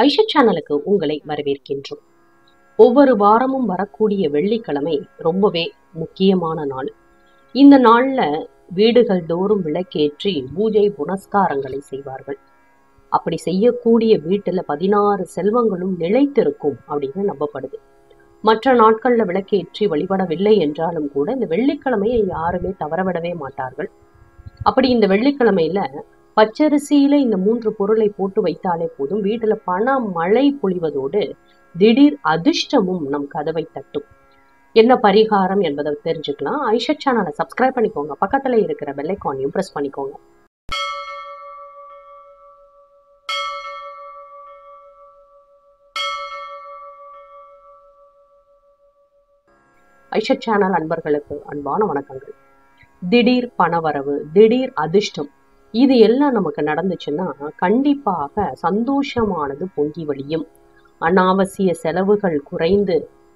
ஐஷா சேனலுக்கு உங்களை வரவேற்கின்றோம் ஒவ்வொரு வாரமும் வரக்கூடிய வெள்ளிக்கிழமை ரொம்பவே முக்கியமான நாள் இந்த நாள்ல வீடுகள் தோறும் விளக்கேற்றி பூஜை புனஸ்காரங்களை செய்வார்கள் அப்படி செய்யக்கூடிய வீட்டுல பதினாறு செல்வங்களும் நிலைத்திருக்கும் அப்படின்னு நம்பப்படுது மற்ற நாட்கள்ல விளக்கேற்றி வழிபடவில்லை என்றாலும் கூட இந்த வெள்ளிக்கிழமையை யாருமே தவறவிடவே மாட்டார்கள் அப்படி இந்த வெள்ளிக்கிழமையில பச்சரிசியில இந்த மூன்று பொருளை போட்டு வைத்தாலே போதும் வீட்டுல பண மழை பொழிவதோடு திடீர் அதிர்ஷ்டமும் நம் கதவை தட்டும் என்ன பரிகாரம் என்பதை தெரிஞ்சுக்கலாம் ஐஷா சேனலை சப்ஸ்கிரைப் பண்ணிக்கோங்க பக்கத்துல இருக்கிற பெல்லைக்கானையும் பிரஸ் பண்ணிக்கோங்க ஐஷா சேனல் அன்பர்களுக்கு அன்பான வணக்கங்கள் திடீர் பணவரவு திடீர் அதிர்ஷ்டம் இது எல்லாம் நமக்கு நடந்துச்சுன்னா கண்டிப்பாக சந்தோஷமானது பொங்கி வழியும் அனாவசிய செலவுகள் குறைந்து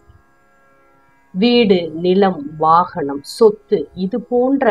வீடு நிலம் வாகனம் சொத்து இது போன்ற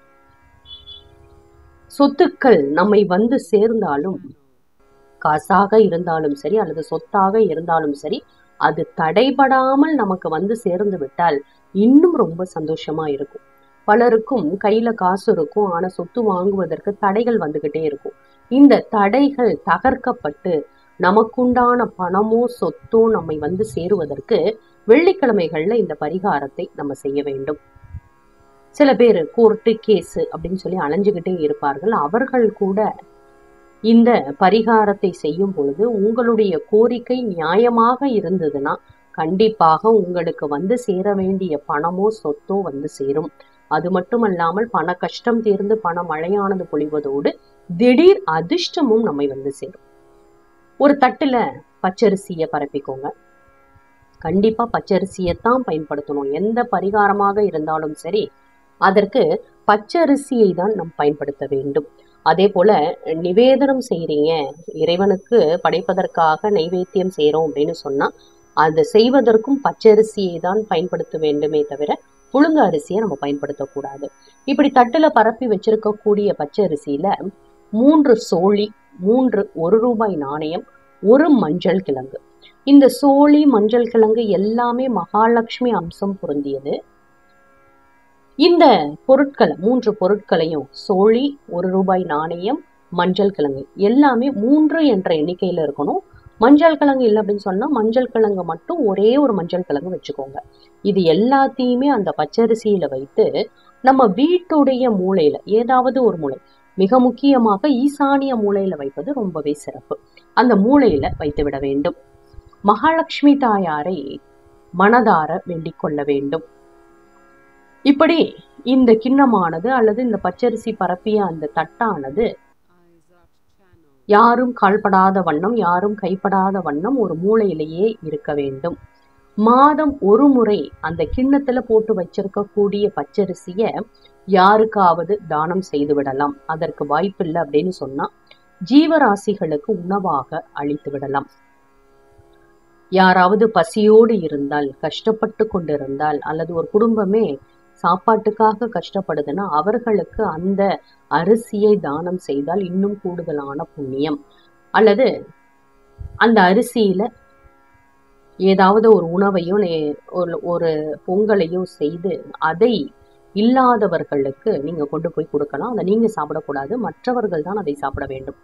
சொத்துக்கள் நம்மை வந்து சேர்ந்தாலும் காசாக இருந்தாலும் சரி அல்லது சொத்தாக இருந்தாலும் சரி அது தடைபடாமல் நமக்கு வந்து சேர்ந்து விட்டால் இன்னும் ரொம்ப சந்தோஷமா இருக்கும் பலருக்கும் கையில காசு இருக்கும் ஆனா சொத்து வாங்குவதற்கு தடைகள் வந்துகிட்டே இருக்கும் இந்த தடைகள் தகர்க்கப்பட்டு நமக்குண்டான பணமோ சொத்தோ நம்மை வந்து சேருவதற்கு வெள்ளிக்கிழமைகள்ல இந்த பரிகாரத்தை நம்ம செய்ய வேண்டும் சில பேர் கோர்ட்டு கேஸ் அப்படின்னு சொல்லி அலைஞ்சுகிட்டே இருப்பார்கள் அவர்கள் கூட இந்த பரிகாரத்தை செய்யும் பொழுது உங்களுடைய கோரிக்கை நியாயமாக இருந்ததுன்னா கண்டிப்பாக உங்களுக்கு வந்து சேர வேண்டிய பணமோ சொத்தோ வந்து சேரும் அது மட்டுமல்லாமல் பண கஷ்டம் தீர்ந்து பண மழையானது பொழிவதோடு திடீர் அதிர்ஷ்டமும் நம்மை வந்து சேரும் ஒரு தட்டுல பச்சரிசியை பரப்பிக்கோங்க கண்டிப்பா பச்சரிசியைத்தான் பயன்படுத்தணும் எந்த பரிகாரமாக இருந்தாலும் சரி அதற்கு பச்சரிசியை தான் நாம் பயன்படுத்த வேண்டும் அதே போல நிவேதனம் செய்றீங்க இறைவனுக்கு படைப்பதற்காக நைவேத்தியம் செய்றோம் அப்படின்னு சொன்னா அது செய்வதற்கும் பச்சரிசியை தான் பயன்படுத்த வேண்டுமே தவிர புழுங்க அரிசியை நம்ம பயன்படுத்தக்கூடாது இப்படி தட்டுல பரப்பி வச்சிருக்கக்கூடிய பச்சரிசியில மூன்று சோழி மூன்று ஒரு ரூபாய் நாணயம் ஒரு மஞ்சள் கிழங்கு இந்த சோழி மஞ்சள் கிழங்கு எல்லாமே மகாலட்சுமி அம்சம் பொருந்தியது இந்த பொருட்களை மூன்று பொருட்களையும் சோழி ஒரு ரூபாய் நாணயம் மஞ்சள் கிழங்கு எல்லாமே மூன்று என்ற எண்ணிக்கையில இருக்கணும் மஞ்சள் கிழங்கு இல்லை அப்படின்னு சொன்னா மஞ்சள் கிழங்கு மட்டும் ஒரே ஒரு மஞ்சள் கிழங்கு வச்சுக்கோங்க இது எல்லாத்தையுமே அந்த பச்சரிசியில வைத்து நம்ம வீட்டுடைய மூலையில ஏதாவது ஒரு மூளை மிக முக்கியமாக ஈசானிய மூலையில வைப்பது ரொம்பவே சிறப்பு அந்த மூலையில வைத்து விட வேண்டும் மகாலட்சுமி தாயாரை மனதார வேண்டிக் கொள்ள வேண்டும் இப்படி இந்த கிண்ணமானது அல்லது இந்த பச்சரிசி பரப்பிய அந்த தட்டானது யாரும் கால்படாத வண்ணம் யாரும் கைப்படாத வண்ணம் ஒரு மூலையிலேயே இருக்க வேண்டும் மாதம் ஒரு முறை அந்த கிண்ணத்துல போட்டு வச்சிருக்கக்கூடிய பச்சரிசிய யாருக்காவது தானம் செய்து விடலாம் அதற்கு வாய்ப்பில்லை அப்படின்னு சொன்னா ஜீவராசிகளுக்கு உணவாக அளித்து விடலாம் யாராவது பசியோடு இருந்தால் கஷ்டப்பட்டு கொண்டிருந்தால் அல்லது ஒரு குடும்பமே சாப்பாட்டுக்காக கஷ்டப்படுதுன்னா அவர்களுக்கு அந்த அரிசியை தானம் செய்தால் இன்னும் கூடுதலான புண்ணியம் அல்லது அந்த அரிசியில ஏதாவது ஒரு உணவையோ ஒரு பொங்கலையோ செய்து அதை இல்லாதவர்களுக்கு நீங்க கொண்டு போய் கொடுக்கலாம் அதை நீங்க சாப்பிடக்கூடாது மற்றவர்கள் தான் அதை சாப்பிட வேண்டும்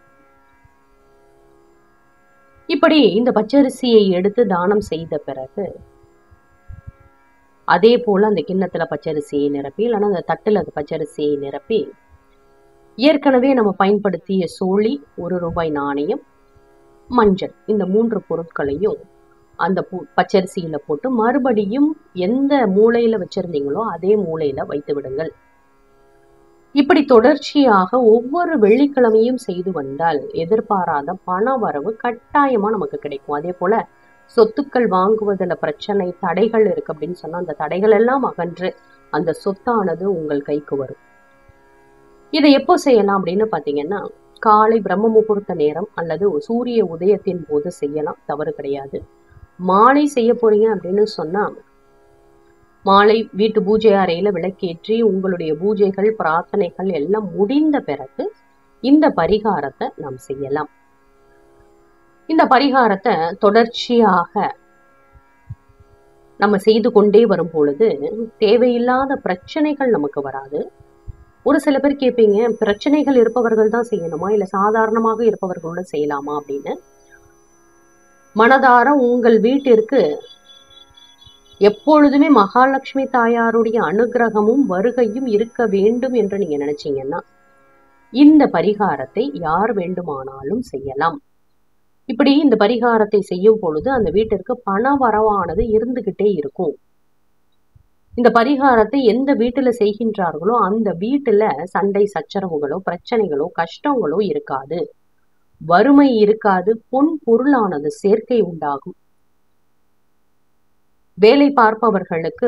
இப்படி இந்த பச்சரிசியை எடுத்து தானம் செய்த பிறகு அதே போல அந்த கிண்ணத்துல பச்சரிசியை நிரப்பி இல்லைன்னா அந்த தட்டுல அந்த பச்சரிசியை நிரப்பி ஏற்கனவே நம்ம பயன்படுத்திய சோழி ஒரு ரூபாய் நாணயம் மஞ்சள் இந்த மூன்று பொருட்களையும் அந்த பச்சரிசியில போட்டு மறுபடியும் எந்த மூலையில வச்சிருந்தீங்களோ அதே மூலையில வைத்து விடுங்கள் இப்படி தொடர்ச்சியாக ஒவ்வொரு வெள்ளிக்கிழமையும் செய்து வந்தால் எதிர்பாராத பண வரவு கட்டாயமா நமக்கு கிடைக்கும் அதே போல சொத்துக்கள் வாங்குவதில் பிரச்சனை தடைகள் இருக்கு அப்படின்னு சொன்னா அந்த தடைகள் எல்லாம் அகன்று அந்த சொத்தானது உங்கள் கைக்கு வரும் இதை எப்போ செய்யலாம் அப்படின்னு பாத்தீங்கன்னா காலை பிரம்ம முகூர்த்த நேரம் அல்லது சூரிய உதயத்தின் போது செய்யலாம் தவறு கிடையாது மாலை செய்ய போறீங்க அப்படின்னு சொன்னா மாலை வீட்டு பூஜை அறையில விளக்கேற்றி உங்களுடைய பூஜைகள் பிரார்த்தனைகள் எல்லாம் முடிந்த பிறகு இந்த பரிகாரத்தை நாம் செய்யலாம் இந்த பரிகாரத்தை தொடர்ச்சியாக நம்ம செய்து கொண்டே வரும் பொழுது தேவையில்லாத பிரச்சனைகள் நமக்கு வராது ஒரு சில பேர் கேட்பீங்க பிரச்சனைகள் இருப்பவர்கள் தான் செய்யணுமா இல்ல சாதாரணமாக இருப்பவர்களோட செய்யலாமா அப்படின்னு மனதார உங்கள் வீட்டிற்கு எப்பொழுதுமே மகாலட்சுமி தாயாருடைய அனுகிரகமும் வருகையும் இருக்க வேண்டும் என்று நீங்க நினைச்சீங்கன்னா இந்த பரிகாரத்தை யார் வேண்டுமானாலும் செய்யலாம் இப்படி இந்த பரிகாரத்தை செய்யும் பொழுது அந்த வீட்டிற்கு பண வரவானது இருந்துகிட்டே இருக்கும் இந்த பரிகாரத்தை எந்த வீட்டுல செய்கின்றார்களோ அந்த வீட்டுல சண்டை சச்சரவுகளோ பிரச்சனைகளோ கஷ்டங்களோ இருக்காது வறுமை இருக்காது பொன் பொருளானது சேர்க்கை உண்டாகும் வேலை பார்ப்பவர்களுக்கு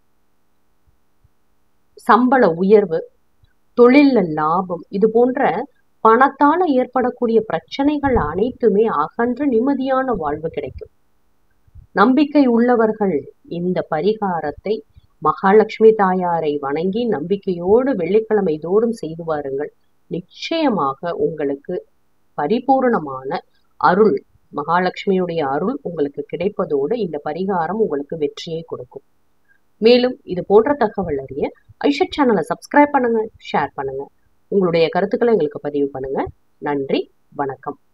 சம்பள உயர்வு தொழில்ல லாபம் இது போன்ற பணத்தால ஏற்படக்கூடிய பிரச்சனைகள் அனைத்துமே அகன்று நிம்மதியான வாழ்வு கிடைக்கும் நம்பிக்கை உள்ளவர்கள் இந்த பரிகாரத்தை மகாலட்சுமி தாயாரை வணங்கி நம்பிக்கையோடு வெள்ளிக்கிழமை தோறும் செய்து வாருங்கள் நிச்சயமாக உங்களுக்கு பரிபூரணமான அருள் மகாலட்சுமியுடைய அருள் உங்களுக்கு கிடைப்பதோடு இந்த பரிகாரம் உங்களுக்கு வெற்றியை கொடுக்கும் மேலும் இது போன்ற தகவல் அறிய ஐஷட் சேனலை சப்ஸ்கிரைப் பண்ணுங்க ஷேர் பண்ணுங்க உங்களுடைய கருத்துக்களை எங்களுக்கு பதிவு பண்ணுங்க நன்றி வணக்கம்